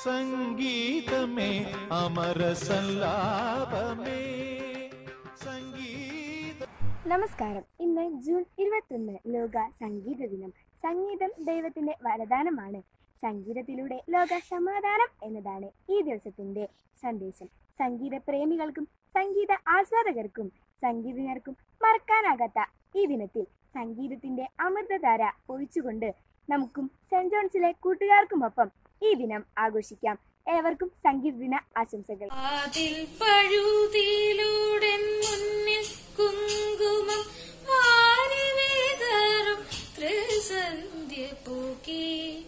സംഗീതമേ അമരസല്ലാപമേ സംഗീത നമസ്കാരം ഇന്ന് ജൂൺ ഇരുപത്തൊന്ന് ലോക സംഗീത ദിനം സംഗീതം ദൈവത്തിന്റെ വരദാനമാണ് സംഗീതത്തിലൂടെ ലോക സമാധാനം എന്നതാണ് ഈ ദിവസത്തിന്റെ സന്ദേശം സംഗീത പ്രേമികൾക്കും സംഗീത ആസ്വാദകർക്കും സംഗീതജ്ഞർക്കും മറക്കാനാകാത്ത ഈ ദിനത്തിൽ സംഗീതത്തിന്റെ അമൃതധാര ഒഴിച്ചുകൊണ്ട് നമുക്കും സെന്റ് ജോൺസിലെ കൂട്ടുകാർക്കുമൊപ്പം ഈ ദിനം ആഘോഷിക്കാം ഏവർക്കും സംഗീത ദിന ആശംസകൾ അതിൽ പഴുതിയിലൂടെ മുന്നിൽ കുങ്കുമം വാരിവേതറും ത്രിസന്ധ്യ പൂക്കി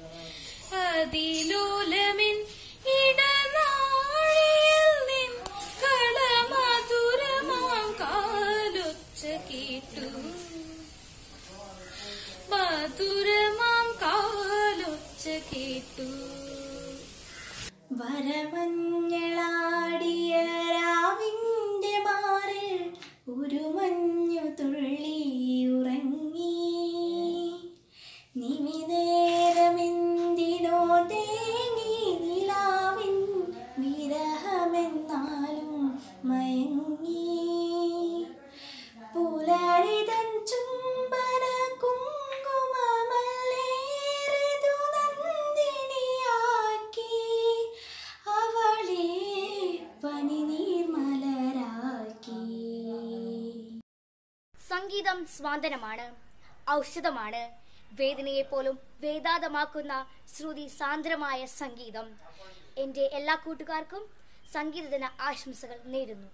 അതിലോലമിൻ ഇടനാഴിയിൽ നിൻ കളമധുരമാം കാലൊച്ച കേട്ടു മധുരമാം കാലൊച്ച കേട്ടു വരമഞ്ഞളാടിയ രാവിന്റെ മാറിൽ ഒരു മഞ്ഞു തുള്ളി ഉറങ്ങി നിമിനേരമെന്തിനോ തേങ്ങി നിലാവിൻ വിരഹമെന്നാലും മയങ്ങി പുലരിതൻ ചുംബന കുങ്കുമമല്ലേറിതു നന്ദിനിയാക്കി അവളെ പനിനീർമലരാക്കി സംഗീതം സ്വാന്തനമാണ് ഔഷധമാണ് വേദനയെപ്പോലും വേദാതമാക്കുന്ന ശ്രുതി സാന്ദ്രമായ സംഗീതം എൻ്റെ എല്ലാ കൂട്ടുകാർക്കും സംഗീതദിന ആശംസകൾ നേരുന്നു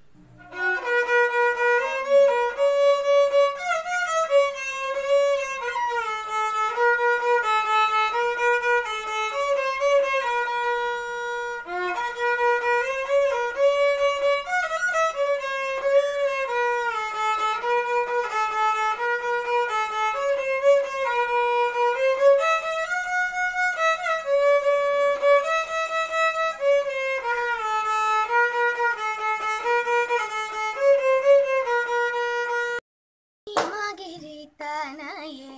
മകിരിത്തനയേ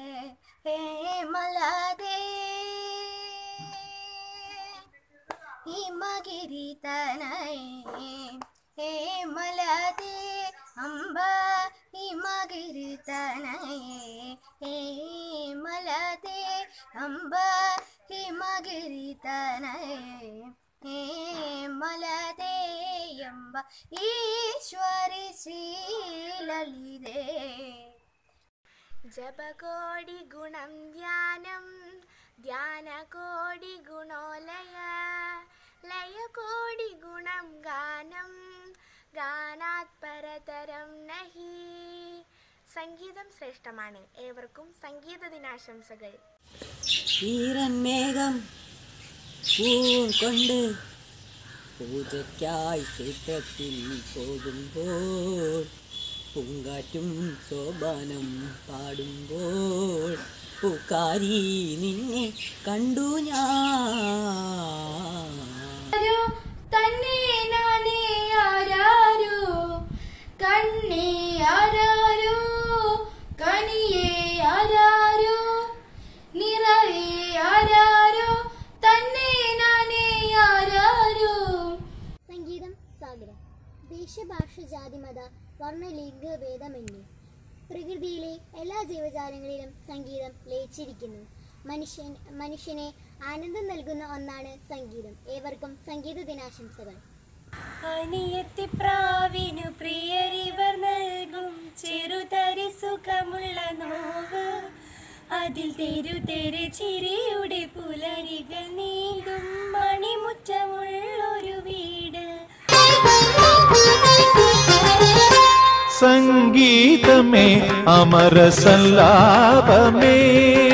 ഹേമലതേ ഹിമഗിരിതനയേ ഹേമലതേ അംബ ഹിമഗിരിതനയേ ഹേമലതേ അംബ ഹിമഗിരിതനയേ ഹേമലതേയംബ ഈശ്വരി ശ്രീലളിതേ ജപകോടി ഗുണം ധ്യാനം ധ്യാനകോടി ഗുണോലയ ലയകോടി ഗുണം ഗാനം ഗാനാത് പരതരം നഹി സംഗീതം ശ്രേഷ്ഠമാണ് ഏവർക്കും സംഗീത ദിനാശംസകൾ ഈരന്മേഘം പൂവും കൊണ്ട് പൂജയ്ക്കായി ക്ഷേത്രത്തിൽ പോകുമ്പോൾ പൂങ്കാറ്റും സോപാനം പാടുമ്പോൾ പൂക്കാരി നിന്നെ കണ്ടു ഞാൻ തന്നെ നാനേ ആരാരോ കണ്ണേ ആരാരോ കനിയേ ആരാരോ നിറവേ ആരാരോ തന്നെ നാനേ ആരാരോ സംഗീതം സാഗരം ദേശഭാഷ ജാതിമത വർണ്ണ ലിംഗ ഭേദമന്യേ പ്രകൃതിയിലെ എല്ലാ ജീവജാലങ്ങളിലും സംഗീതം ലയിച്ചിരിക്കുന്നു മനുഷ്യൻ മനുഷ്യനെ ആനന്ദം നൽകുന്ന ഒന്നാണ് സംഗീതം ഏവർക്കും സംഗീത ദിനാശംസകൾ അനിയത്തിപ്രാവിനു പ്രിയരിവർ നൽകും ചെറുതരി സുഖമുള്ള നോവ് അതിൽ തെരു തെരു ചിരിയുടെ പുലരികൾ നീന്തും മണിമുറ്റമുള്ളൊരു വീട് സംഗീതമേ അമരസല്ലാപമേ